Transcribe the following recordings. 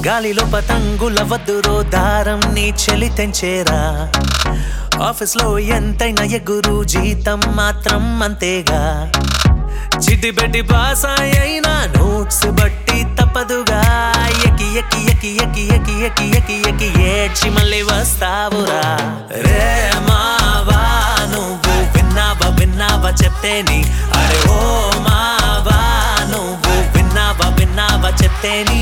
గాలిలో పతంగుల వద్దురో దారం నీ చెలి తెంచేరా ఆఫీస్ లో ఎంతైనా ఎగురు జీతం మాత్రం అంతేగా చిట్టి పెట్టి పాస్ అయినా నోట్స్ బట్టి తప్పదుగా ఎకి ఎకి ఎకి ఎకి ఎకి ఎకి ఎకి ఎకి ఏడ్చి మళ్ళీ వస్తావురా రే మావా నువ్వు విన్నావా విన్నావా చెప్తేని అరే ఓ మావా నువ్వు విన్నావా విన్నావా చెప్తేని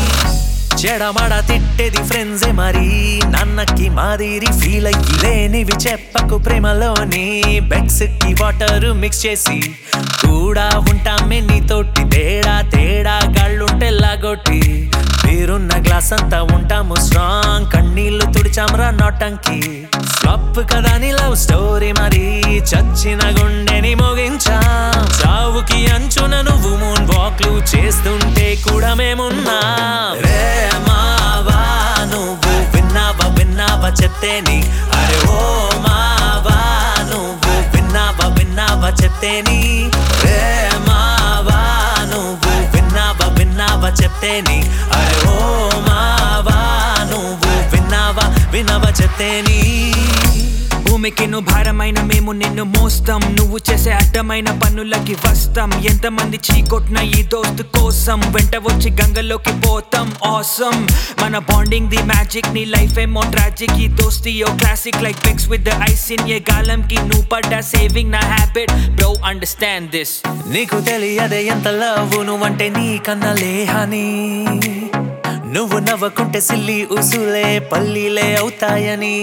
చెడమడ తిట్టేది ఫ్రెండ్సే మరి నాన్నకి మాదిరి ఫీల్ అయ్యి లేనివి చెప్పకు ప్రేమలోని బెక్స్ కి వాటర్ మిక్స్ చేసి కూడా ఉంటామే నీతోటి తేడా తేడా గాళ్ళుంటే లాగొట్టి పేరున్న గ్లాస్ అంతా ఉంటాము స్ట్రాంగ్ కన్నీళ్లు తుడిచామరా నోటంకి ఫ్లప్ కదా నీ లవ్ స్టోరీ మరి చచ్చిన గుండెని మోగించాం చావుకి అంచున నువ్వు మూన్ వాక్లు చేస్తుంటే కూడా మేమున్నా రే మావా నువ్వు విన్నావా విన్నావా చెప్తేని అరే ఓ మావా నువ్వు విన్నావా విన్నావా చెప్తేని రే మావా నువ్వు విన్నావా విన్నావా చెప్తేని అరే ఓ మావా నువ్వు విన్నావా విన్నావా చెప్తేని భూమికి నువ్వు భారమైన మేము నిన్ను మోస్తాం నువ్వు చేసే అడ్డమైన పనులకి వస్తాం ఎంతమంది చీకొట్టిన ఈ దోస్తు కోసం వెంట వచ్చి గంగలోకి పోతాం ఆసమ్ మన బాండింగ్ ది మ్యాజిక్ నీ లైఫ్ ఏమో ట్రాజిక్ ఈ దోస్తి yo classic like pics with the eyes in a గాలం కి నువ్వు పడ్డా సేవింగ్ నా హ్యాబిట్ బ్రో అండర్స్టాండ్ దిస్ నీకు తెలియదే ఎంత లవ్ నువ్వంటే నీ కన్నలే హనీ నువ్వు నవ్వకుంటే సిల్లి ఉసులే పల్లీలే అవుతాయని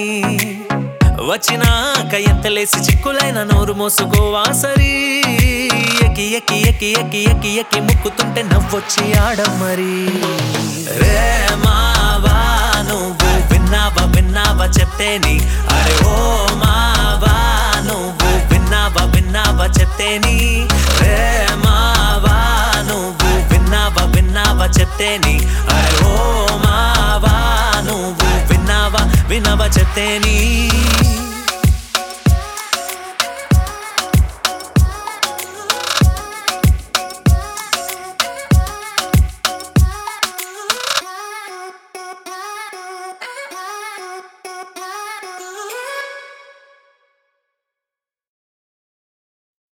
వచ్చినాక ఎంతలేసి చిక్కులైన నోరు మోసుకోవా సరి ఎకి ఎకి ఎకి ఎకి ఎకి ఎకి ముక్కుతుంటే నవ్వొచ్చి ఆడమరి రే మావా నువ్వు విన్నావా విన్నావా చెప్తేని అరే ఓ మావా నువ్వు విన్నావా విన్నావా చెప్తేని రే మావా నువ్వు విన్నావా విన్నావా చెప్తేని అరే ఓ మావా నువ్వు విన్నావా విన్నావా చెప్తేని